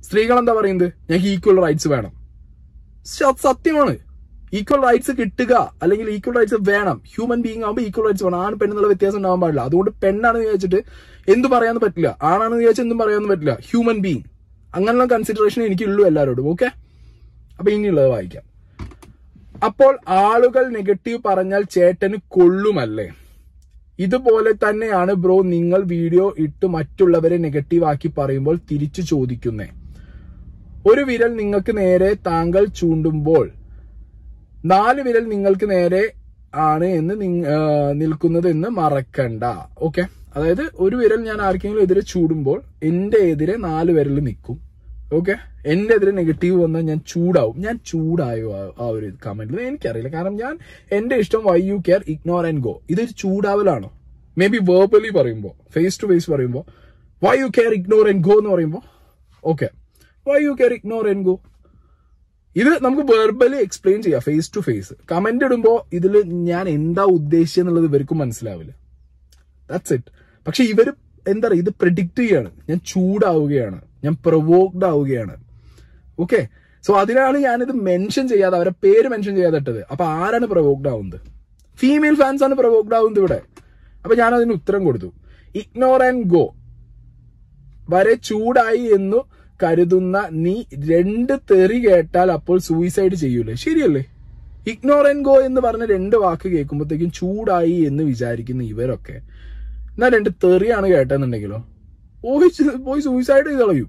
സ്ത്രീകൾ എന്താ പറയുന്നത് ഞങ്ങൾക്ക് ഈക്വൽ റൈറ്റ്സ് വേണം സ- സത്യമാണ് ഈക്വൽ റൈറ്റ്സ് കിട്ടുക അല്ലെങ്കിൽ ഈക്വൽ റൈറ്റ്സ് വേണം ഹ്യൂമൻ ബീങ് ആകുമ്പോൾ ഈക്വൽ റൈറ്റ്സ് വേണം ആണ് പെണ്ണെന്നുള്ള വ്യത്യാസം ഉണ്ടാവാൻ പാടില്ല അതുകൊണ്ട് പെണ്ണാണെന്ന് വിചാരിച്ചിട്ട് എന്തും പറയാൻ പറ്റില്ല ആണാണെന്ന് വിചാരിച്ചാൽ എന്തും പറയാൻ പറ്റില്ല ഹ്യൂമൻ ബീങ് അങ്ങനെയുള്ള കൺസിഡറേഷൻ എനിക്കുള്ളൂ എല്ലാവരോടും ഓക്കെ അപ്പൊ ഇനിയുള്ളത് വായിക്കാം അപ്പോൾ ആളുകൾ നെഗറ്റീവ് പറഞ്ഞാൽ ചേട്ടന് കൊള്ളുമല്ലേ ഇതുപോലെ തന്നെയാണ് ബ്രോ നിങ്ങൾ വീഡിയോ ഇട്ട് മറ്റുള്ളവരെ നെഗറ്റീവ് ആക്കി പറയുമ്പോൾ തിരിച്ചു ചോദിക്കുന്നേ ഒരു വിരൽ നിങ്ങൾക്ക് നേരെ താങ്കൾ ചൂണ്ടുമ്പോൾ നാല് വിരൽ നിങ്ങൾക്ക് നേരെ ആണ് എന്ന് നിങ്ങ- ആ, നിൽക്കുന്നത് എന്ന് മറക്കണ്ട ഓക്കെ അതായത് ഒരു വിരൽ ഞാൻ ആർക്കെങ്കിലും എതിരെ ചൂടുമ്പോൾ എന്റെ എതിരെ നാല് വിരൽ നിൽക്കും ഓക്കെ എന്റെ എതിരെ നെഗറ്റീവ് വന്നാൽ ഞാൻ ചൂടാവും ഞാൻ ചൂടായോ ആ- ആ ഒരു കമന്റിൽ എനിക്കറിയില്ല കാരണം ഞാൻ എന്റെ ഇഷ്ടം why you care ignore and go ഇതൊരു ചൂടാവലാണോ മേ ബി വേർബലി പറയുമ്പോൾ ഫേസ് ടു ഫേസ് പറയുമ്പോൾ why you care ignore and go എന്ന് പറയുമ്പോൾ okay why you care ignore and go ഇത് നമുക്ക് വെർബലി എക്സ്പ്ലെയിൻ ചെയ്യാം ഫേസ് ടു ഫേസ് കമന്റ് ഇടുമ്പോ ഇതിൽ ഞാൻ എന്താ ഉദ്ദേശിച്ചെന്നുള്ളത് ഇവർക്കും മനസ്സിലാവില്ല ദാറ്റ്സ് ഇറ്റ് പക്ഷെ ഇവര് എന്താ പറയുക ഇത് പ്രിഡിക്റ്റ് ചെയ്യാണ് ഞാൻ ചൂടാവുകയാണ് ഞാൻ പ്രൊവോക്ഡ് ആവുകയാണ് ഓക്കെ സോ അതിനാണ് ഞാനിത് മെൻഷൻ ചെയ്യാതെ അവരെ പേര് മെൻഷൻ ചെയ്യാതെ ഇട്ടത് അപ്പൊ ആരാണ് പ്രൊവോക്ഡ് ആവുന്നത് ഫീമെയിൽ ഫാൻസ് ആണ് പ്രൊവോക്ഡ് ആവുന്നത് ഇവിടെ അപ്പൊ ഞാൻ അതിന് ഉത്തരം കൊടുത്തു ഇഗ്നോർ ആൻഡ് ഗോ വരെ ചൂടായി എന്നു കരുതുന്ന നീ രണ്ട് തെറി കേട്ടാൽ അപ്പോൾ സൂയിസൈഡ് ചെയ്യൂലേ ശരിയല്ലേ ഇഗ്നോർ ആൻഡ് ഗോ എന്ന് പറഞ്ഞ രണ്ട് വാക്ക് കേൾക്കുമ്പോഴത്തേക്കും ചൂടായി എന്ന് വിചാരിക്കുന്ന ഇവരൊക്കെ എന്നാ രണ്ട് തെറിയാണ് കേട്ടെന്നുണ്ടെങ്കിലോ പോയി ചെ- പോയി സൂയിസൈഡ് ചെയ്ത് കളയും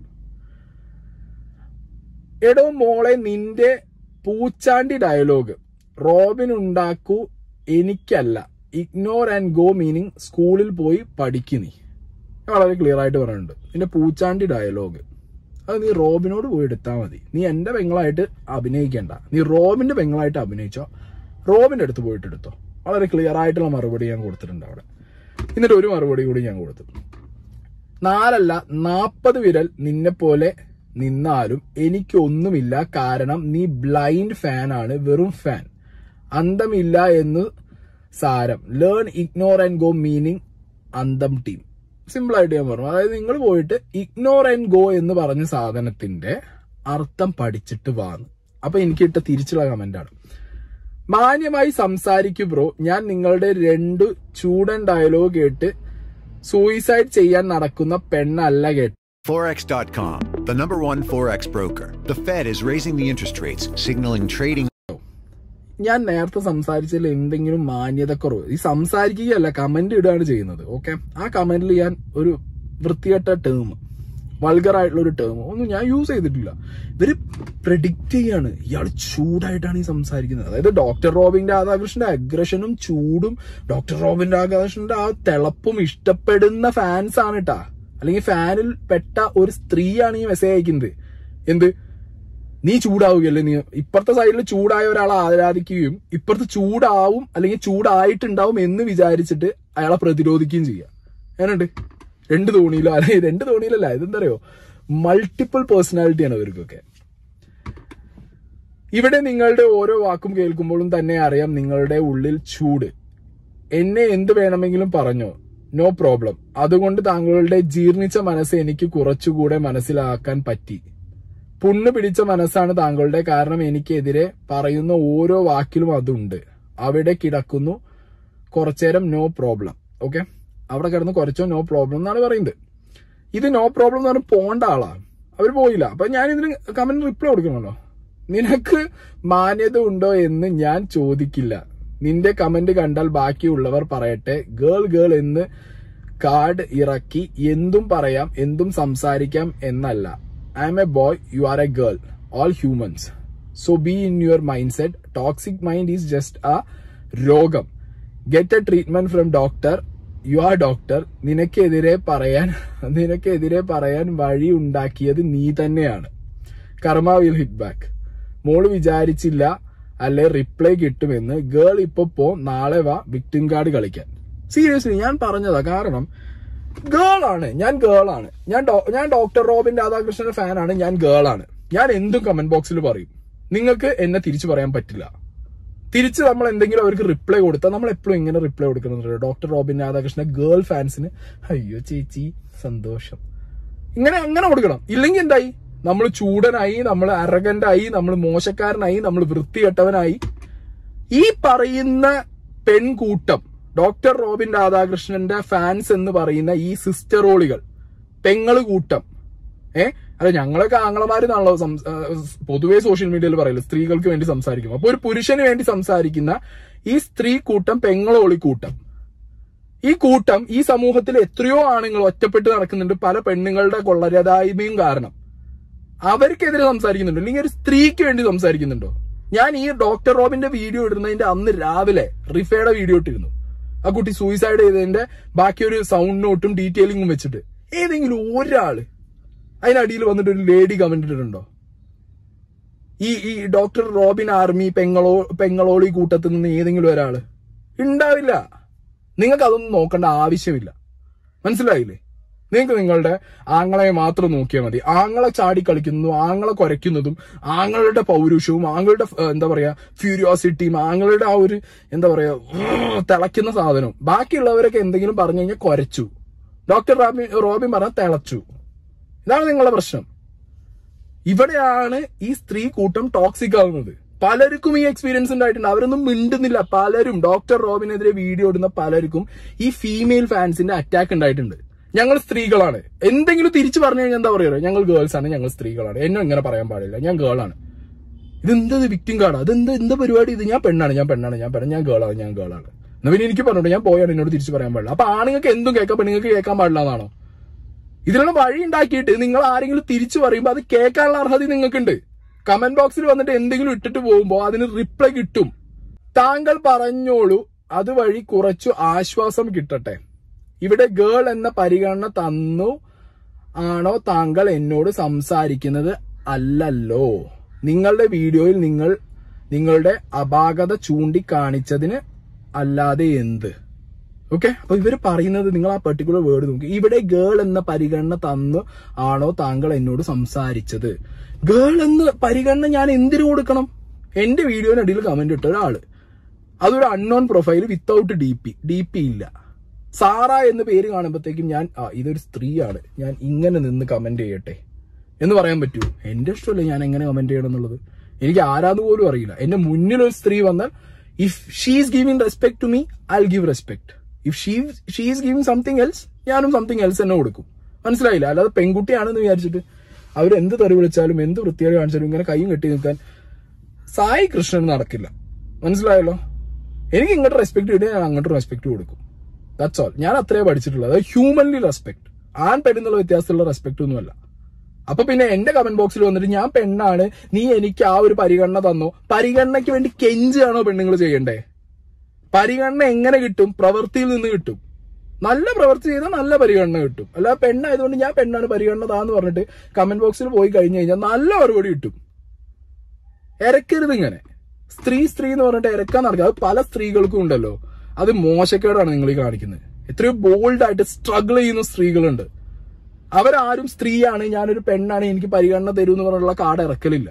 എടോ മോളെ നിന്റെ പൂച്ചാണ്ടി ഡയലോഗ് റോബിൻ ഉണ്ടാക്കൂ എനിക്കല്ല ഇഗ്നോർ ആൻഡ് ഗോ മീനിങ് സ്കൂളിൽ പോയി പഠിക്കു നീ ഞാൻ വളരെ ക്ലിയർ ആയിട്ട് പറയുന്നുണ്ട് നിന്റെ പൂച്ചാണ്ടി ഡയലോഗ് അത് നീ റോബിനോട് പോയി എടുത്താൽ മതി നീ എന്റെ പെങ്ങളായിട്ട് അഭിനയിക്കണ്ട നീ റോബിന്റെ പെങ്ങളായിട്ട് അഭിനയിച്ചോ റോബിന്റെ അടുത്ത് പോയിട്ട് എടുത്തോ വളരെ ക്ലിയർ ആയിട്ടുള്ള മറുപടി ഞാൻ കൊടുത്തിട്ടുണ്ട് അവിടെ എന്നിട്ട് ഒരു മറുപടി കൂടി ഞാൻ കൊടുത്തു നാലല്ല നാപ്പത് വിരൽ നിന്നെ പോലെ നിന്നാലും എനിക്കൊന്നുമില്ല കാരണം നീ ബ്ലൈൻഡ് ഫാൻ ആണ് വെറും ഫാൻ അന്തമില്ല എന്ന് സാരം learn ignore and go meaning അന്തം ടീം സിമ്പിൾ ആയിട്ട് ഞാൻ പറഞ്ഞു അതായത് നിങ്ങൾ പോയിട്ട് ഇഗ്നോർ ആൻഡ് ഗോ എന്ന് പറഞ്ഞ സാധനത്തിന്റെ അർത്ഥം പഠിച്ചിട്ട് വാന്ന് അപ്പൊ എനിക്ക് ഇട്ട തിരിച്ചുള്ള കമന്റ് ആണ് മാന്യമായി സംസാരിക്കൂ ബ്രോ ഞാൻ നിങ്ങളുടെ രണ്ട് ചൂടൻ ഡയലോഗ് കേട്ട് സൂയിസൈഡ് ചെയ്യാൻ നടക്കുന്ന പെണ്ണല്ല കേട്ട് Forex.com, the number one Forex broker. The Fed is raising the interest rates, signaling trading ഞാൻ നേരത്തെ സംസാരിച്ചതിൽ എന്തെങ്കിലും മാന്യതക്കുറവ് ഈ സംസാരിക്കുകയല്ല കമന്റ് ഇടുകയാണ് ചെയ്യുന്നത് ഓക്കെ ആ കമന്റിൽ ഞാൻ ഒരു വൃത്തികെട്ട ടേം വൾഗർ ആയിട്ടുള്ള ഒരു ടേം ഒന്നും ഞാൻ യൂസ് ചെയ്തിട്ടില്ല ഇവര് പ്രഡിക്റ്റ് ചെയ്യാണ് ഇയാൾ ചൂടായിട്ടാണ് ഈ സംസാരിക്കുന്നത് അതായത് ഡോക്ടർ റോബിന്റെ രാധാകൃഷ്ണന്റെ അഗ്രഷനും ചൂടും ഡോക്ടർ റോബിന്റെ രാധാകൃഷ്ണന്റെ ആ തിളപ്പും ഇഷ്ടപ്പെടുന്ന ഫാൻസ് ആണ് കേട്ടാ അല്ലെങ്കിൽ ഫാനിൽ പെട്ട ഒരു സ്ത്രീയാണ് ഈ മെസ്സേജ് അയക്കുന്നത് എന്ത് നീ ചൂടാവുകയല്ലേ നീ ഇപ്പുറത്തെ സൈഡിൽ ചൂടായ ഒരാളെ ആരാധിക്കുകയും ഇപ്പുറത്ത് ചൂടാവും അല്ലെങ്കിൽ ചൂടായിട്ടുണ്ടാവും എന്ന് വിചാരിച്ചിട്ട് അയാളെ പ്രതിരോധിക്കുകയും ചെയ്യുക എന്നുണ്ട് രണ്ട് തോണിയിലോ അല്ലെങ്കിൽ രണ്ട് തോണിയിലല്ല ഇതെന്താ അറിയോ മൾട്ടിപ്പിൾ പേഴ്സണാലിറ്റിയാണ് ഇവർക്കൊക്കെ ഇവിടെ നിങ്ങളുടെ ഓരോ വാക്കും കേൾക്കുമ്പോഴും തന്നെ അറിയാം നിങ്ങളുടെ ഉള്ളിൽ ചൂട് എന്നെ എന്ത് വേണമെങ്കിലും പറഞ്ഞോ നോ പ്രോബ്ലം അതുകൊണ്ട് താങ്കളുടെ ജീർണിച്ച മനസ്സ് എനിക്ക് കുറച്ചുകൂടെ മനസ്സിലാക്കാൻ പറ്റി പുണ്ണ് പിടിച്ച മനസ്സാണ് താങ്കളുടെ കാരണം എനിക്കെതിരെ പറയുന്ന ഓരോ വാക്കിലും അതുണ്ട് അവിടെ കിടക്കുന്നു കുറച്ചേരം നോ പ്രോബ്ലം ഓക്കെ അവിടെ കിടന്ന് കുറച്ചോ നോ പ്രോബ്ലം എന്നാണ് പറയുന്നത് ഇത് നോ പ്രോബ്ലം എന്ന് പറഞ്ഞ് പോണ്ട ആളാ അവർ പോയില്ല അപ്പൊ ഞാൻ ഇതിന് കമന്റ് റിപ്ലൈ കൊടുക്കണമല്ലോ നിനക്ക് മാന്യത ഉണ്ടോ എന്ന് ഞാൻ ചോദിക്കില്ല നിന്റെ കമന്റ് കണ്ടാൽ ബാക്കിയുള്ളവർ പറയട്ടെ ഗേൾ ഗേൾ എന്ന് കാർഡ് ഇറക്കി എന്തും പറയാം എന്തും സംസാരിക്കാം എന്നല്ല I am a boy you are a girl all humans so be in your mindset toxic mind is just a രോഗം get a treatment from doctor you are doctor നിനക്കെതിരെ പറയാൻ നിനക്കെതിരെ പറയാൻ വഴി ഉണ്ടാക്കിയത് നീ തന്നെയാണ് കർമ്മ വിൽ ഹിറ്റ് ബാക്ക് മോള് വിചാരിച്ചില്ല അല്ലെ റിപ്ലൈ കിട്ടുമെന്ന് ഗേൾ ഇപ്പൊ പോ നാളെ വാ വിക്ടിം കാർഡ് കളിക്കാൻ സീരിയസ്ലി ഞാൻ പറഞ്ഞതാ കാരണം ഗേൾ ആണ് ഞാൻ ഗേൾ ആണ് ഞാൻ ഡോ- ഞാൻ ഡോക്ടർ റോബിൻ രാധാകൃഷ്ണന്റെ ഫാനാണ് ഞാൻ ഗേൾ ആണ് ഞാൻ എന്തും കമന്റ് ബോക്സിൽ പറയും നിങ്ങൾക്ക് എന്നെ തിരിച്ചു പറയാൻ പറ്റില്ല തിരിച്ച് നമ്മൾ എന്തെങ്കിലും അവർക്ക് റിപ്ലൈ കൊടുത്താൽ നമ്മൾ എപ്പോഴും ഇങ്ങനെ റിപ്ലൈ കൊടുക്കണം ഡോക്ടർ റോബിൻ രാധാകൃഷ്ണ ഗേൾ ഫാൻസിന് അയ്യോ ചേച്ചി സന്തോഷം ഇങ്ങനെ അങ്ങനെ കൊടുക്കണം ഇല്ലെങ്കിൽ എന്തായി നമ്മൾ ചൂടനായി നമ്മൾ അരകന്റായി നമ്മൾ മോശക്കാരനായി നമ്മൾ വൃത്തികെട്ടവനായി ഈ പറയുന്ന പെൺകൂട്ടം ഡോക്ടർ റോബിൻ രാധാകൃഷ്ണന്റെ ഫാൻസ് എന്ന് പറയുന്ന ഈ സിസ്റ്ററോളികൾ പെങ്ങള് കൂട്ടം ഏ അല്ല ഞങ്ങളൊക്കെ ആങ്ങളമാരെന്നാണല്ലോ സംസ- ആ, പൊതുവേ സോഷ്യൽ മീഡിയയിൽ പറയല്ലോ സ്ത്രീകൾക്ക് വേണ്ടി സംസാരിക്കും അപ്പൊ ഒരു പുരുഷന് വേണ്ടി സംസാരിക്കുന്ന ഈ സ്ത്രീ കൂട്ടം പെങ്ങളോളി കൂട്ടം ഈ കൂട്ടം ഈ സമൂഹത്തിൽ എത്രയോ ആണുങ്ങൾ ഒറ്റപ്പെട്ട് നടക്കുന്നുണ്ട് പല പെണ്ണുങ്ങളുടെ കൊള്ളരതായ്മയും കാരണം അവർക്കെതിരെ സംസാരിക്കുന്നുണ്ടോ അല്ലെങ്കിൽ ഒരു സ്ത്രീക്ക് വേണ്ടി സംസാരിക്കുന്നുണ്ടോ ഞാൻ ഈ ഡോക്ടർ റോബിന്റെ വീഡിയോ ഇടുന്നതിന്റെ അന്ന് രാവിലെ റിഫയുടെ വീഡിയോ ഇട്ടിരുന്നു ആ കുട്ടി സൂയിസൈഡ് ചെയ്തതിന്റെ ബാക്കി ഒരു സൗണ്ട് നോട്ടും ഡീറ്റെയിലിംഗും വെച്ചിട്ട് ഏതെങ്കിലും ഒരാള് അതിനടിയിൽ വന്നിട്ട് ഒരു ലേഡി കമന്റ് ഇട്ടിട്ടുണ്ടോ ഈ ഈ ഡോക്ടർ റോബിൻ ആർമി പെങ്ങളോ പെങ്ങളോളി കൂട്ടത്തിൽ നിന്ന് ഏതെങ്കിലും ഒരാള് ഉണ്ടാവില്ല നിങ്ങൾക്ക് അതൊന്നും നോക്കേണ്ട ആവശ്യമില്ല മനസ്സിലായില്ലേ നിങ്ങൾക്ക് നിങ്ങളുടെ ആങ്ങളെ മാത്രം നോക്കിയാൽ മതി ആങ്ങളെ ചാടി കളിക്കുന്നതും ആങ്ങളെ കുരയ്ക്കുന്നതും ആങ്ങളുടെ പൗരുഷവും ആങ്ങളുടെ ഏഹ്, എന്താ പറയാ ഫ്യൂരിയോസിറ്റിയും ആങ്ങളുടെ ആ ഒരു എന്താ പറയാ ഉം, തിളയ്ക്കുന്ന സാധനവും ബാക്കിയുള്ളവരൊക്കെ എന്തെങ്കിലും പറഞ്ഞു കഴിഞ്ഞാൽ കുരച്ചു ഡോക്ടർ റോബിൻ റോബിൻ പറഞ്ഞ തിളച്ചു ഇതാണ് നിങ്ങളുടെ പ്രശ്നം ഇവിടെയാണ് ഈ സ്ത്രീ കൂട്ടം ടോക്സിക് ആവുന്നത് പലർക്കും ഈ എക്സ്പീരിയൻസ് ഉണ്ടായിട്ടുണ്ട് അവരൊന്നും മിണ്ടുന്നില്ല പലരും ഡോക്ടർ റോബിനെതിരെ വീഡിയോ ഇടുന്ന പലർക്കും ഈ ഫീമെയിൽ ഫാൻസിന്റെ അറ്റാക്ക് ഉണ്ടായിട്ടുണ്ട് ഞങ്ങൾ സ്ത്രീകളാണ് എന്തെങ്കിലും തിരിച്ചു പറഞ്ഞു കഴിഞ്ഞാൽ എന്താ പറയുക ഞങ്ങൾ ഗേൾസ് ആണ് ഞങ്ങൾ സ്ത്രീകളാണ് എന്നെ ഇങ്ങനെ പറയാൻ പാടില്ല ഞാൻ ഗേളാണ് ഇതെന്തത് വിക്ടിം കാർഡാ അതെന്ത് എന്താ പരിപാടി ഇത് ഞാൻ പെണ്ണാണ് ഞാൻ പെണ്ണാണ് ഞാൻ പെണ്ണ ഞാൻ ഗേളാണ് ഞാൻ ഗേളാണ് എന്നാ പിന്നെ എനിക്ക് പറഞ്ഞോട്ടെ ഞാൻ പോയാണ് എന്നോട് തിരിച്ചു പറയാൻ പാടില്ല അപ്പൊ ആണുങ്ങൾക്ക് എന്തും കേൾക്കാം പെണ്ണുങ്ങൾക്ക് കേൾക്കാൻ പാടില്ല എന്നാണോ ഇതിനുള്ള വഴി ഉണ്ടാക്കിയിട്ട് നിങ്ങൾ ആരെങ്കിലും തിരിച്ചു പറയുമ്പോൾ അത് കേൾക്കാനുള്ള അർഹത നിങ്ങൾക്കുണ്ട് കമന്റ് ബോക്സിൽ വന്നിട്ട് എന്തെങ്കിലും ഇട്ടിട്ട് പോകുമ്പോൾ അതിന് റിപ്ലൈ കിട്ടും താങ്കൾ പറഞ്ഞോളൂ അതുവഴി കുറച്ചു ആശ്വാസം കിട്ടട്ടെ ഇവിടെ ഗേൾ എന്ന പരിഗണന തന്നു ആണോ താങ്കൾ എന്നോട് സംസാരിക്കുന്നത് അല്ലല്ലോ നിങ്ങളുടെ വീഡിയോയിൽ നിങ്ങൾ നിങ്ങളുടെ അപാകത ചൂണ്ടിക്കാണിച്ചതിന് അല്ലാതെ എന്ത് ഓക്കെ അപ്പൊ ഇവര് പറയുന്നത് നിങ്ങൾ ആ പെർട്ടിക്കുലർ വേർഡ് നോക്കി ഇവിടെ ഗേൾ എന്ന പരിഗണന തന്നു ആണോ താങ്കൾ എന്നോട് സംസാരിച്ചത് ഗേൾ എന്ന പരിഗണന ഞാൻ എന്തിനു കൊടുക്കണം എന്റെ വീഡിയോനടിയിൽ കമന്റ് ഇട്ട ഒരാള് അതൊരു unknown profile without D P D P ഇല്ല സാറ എന്ന പേര് കാണുമ്പോഴത്തേക്കും ഞാൻ ആ ഇതൊരു സ്ത്രീയാണ് ഞാൻ ഇങ്ങനെ നിന്ന് കമന്റ് ചെയ്യട്ടെ എന്ന് പറയാൻ പറ്റൂ എന്റെ ഇഷ്ടമല്ലേ ഞാൻ എങ്ങനെ കമന്റ് ചെയ്യണം എന്നുള്ളത് എനിക്ക് ആരാന്ന് പോലും അറിയില്ല എന്റെ മുന്നിൽ ഒരു സ്ത്രീ വന്നാൽ if she's giving respect to me I give respect if she she's giving something else ഞാനും സംതിങ് എൽസ് തന്നെ കൊടുക്കും മനസ്സിലായില്ല അല്ലാതെ പെൺകുട്ടിയാണെന്ന് വിചാരിച്ചിട്ട് അവർ എന്ത് തെറി വിളിച്ചാലും എന്ത് വൃത്തിയായി കാണിച്ചാലും ഇങ്ങനെ കൈയും കെട്ടി നിൽക്കാൻ സായി കൃഷ്ണൻ നടക്കില്ല മനസ്സിലായല്ലോ എനിക്ക് ഇങ്ങോട്ട് റെസ്പെക്ട് കിട്ടിയാൽ ഞാൻ അങ്ങോട്ട് റെസ്പെക്ട് കൊടുക്കും ദാറ്റ്സ് ഓൾ ഞാൻ അത്രേ പഠിച്ചിട്ടുള്ളത് അത് ഹ്യൂമൻലി റെസ്പെക്ട് ആൺ പെണ്ണെന്നുള്ള വ്യത്യാസത്തിലുള്ള റെസ്പെക്ട് ഒന്നുമല്ല അപ്പൊ പിന്നെ എന്റെ കമന്റ് ബോക്സിൽ വന്നിട്ട് ഞാൻ പെണ്ണാണ് നീ എനിക്ക് ആ ഒരു പരിഗണന തന്നോ പരിഗണനയ്ക്ക് വേണ്ടി കെഞ്ചാണോ പെണ്ണുങ്ങൾ ചെയ്യണ്ടേ പരിഗണന എങ്ങനെ കിട്ടും പ്രവൃത്തിയിൽ നിന്ന് കിട്ടും നല്ല പ്രവൃത്തി ചെയ്താൽ നല്ല പരിഗണന കിട്ടും അല്ല പെണ്ണായതുകൊണ്ട് ഞാൻ പെണ്ണാണ് പരിഗണന താന്ന് പറഞ്ഞിട്ട് കമന്റ് ബോക്സിൽ പോയി കഴിഞ്ഞു കഴിഞ്ഞാൽ നല്ല മറുപടി കിട്ടും ഇരക്കരുത് ഇങ്ങനെ സ്ത്രീ സ്ത്രീ എന്ന് പറഞ്ഞിട്ട് ഇരക്കാൻ നടക്കുക അത് പല സ്ത്രീകൾക്കും ഉണ്ടല്ലോ അത് മോശക്കേടാണ് നിങ്ങൾ ഈ കാണിക്കുന്നത് എത്രയോ ബോൾഡ് ആയിട്ട് സ്ട്രഗിൾ ചെയ്യുന്ന സ്ത്രീകളുണ്ട് അവരാരും സ്ത്രീയാണ് ഞാനൊരു പെണ്ണാണ് എനിക്ക് പരിഗണന തരൂ എന്ന് പറഞ്ഞുള്ള കാർഡ് ഇറക്കലില്ല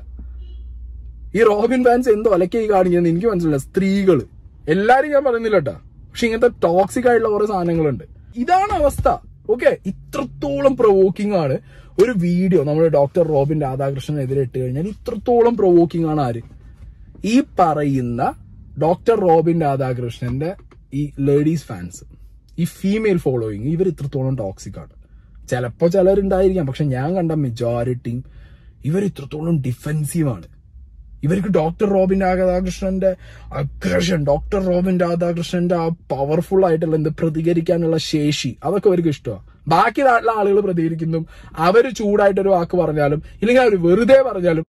ഈ റോബിൻ ഫാൻസ് എന്തോ ഒലക്കെ ഈ കാണിക്കുന്നത് എനിക്ക് മനസ്സിലായില്ല സ്ത്രീകള് എല്ലാരും ഞാൻ പറയുന്നില്ല കേട്ടാ പക്ഷെ ഇങ്ങനത്തെ ടോക്സിക് ആയിട്ടുള്ള കുറെ സാധനങ്ങളുണ്ട് ഇതാണ് അവസ്ഥ ഓക്കെ ഇത്രത്തോളം പ്രൊവോക്കിംഗ് ആണ് ഒരു വീഡിയോ നമ്മൾ ഡോക്ടർ റോബിൻ രാധാകൃഷ്ണനെതിരെ ഇട്ട് കഴിഞ്ഞാൽ ഇത്രത്തോളം പ്രൊവോക്കിംഗ് ആണ് ആര് ഈ പറയുന്ന ഡോക്ടർ റോബിൻ രാധാകൃഷ്ണന്റെ ഈ ലേഡീസ് ഫാൻസ് ഈ ഫീമെയിൽ ഫോളോയിങ് ഇവർ ഇത്രത്തോളം ടോക്സിക് ആണ് ചിലപ്പോ ചിലരുണ്ടായിരിക്കാം പക്ഷെ ഞാൻ കണ്ട മെജോറിറ്റിയും ഇവർ ഇത്രത്തോളം ഡിഫെൻസീവ് ആണ് ഇവർക്ക് ഡോക്ടർ റോബിൻ രാധാകൃഷ്ണന്റെ അഗ്രഷൻ ഡോക്ടർ റോബിൻ രാധാകൃഷ്ണന്റെ ആ പവർഫുൾ ആയിട്ടുള്ള എന്ത് പ്രതികരിക്കാനുള്ള ശേഷി അതൊക്കെ അവർക്ക് ഇഷ്ടമാണ് ബാക്കി നാട്ടിലെ ആളുകൾ പ്രതികരിക്കുന്നു അവര് ചൂടായിട്ടൊരു വാക്ക് പറഞ്ഞാലും ഇല്ലെങ്കിൽ അവർ വെറുതെ പറഞ്ഞാലും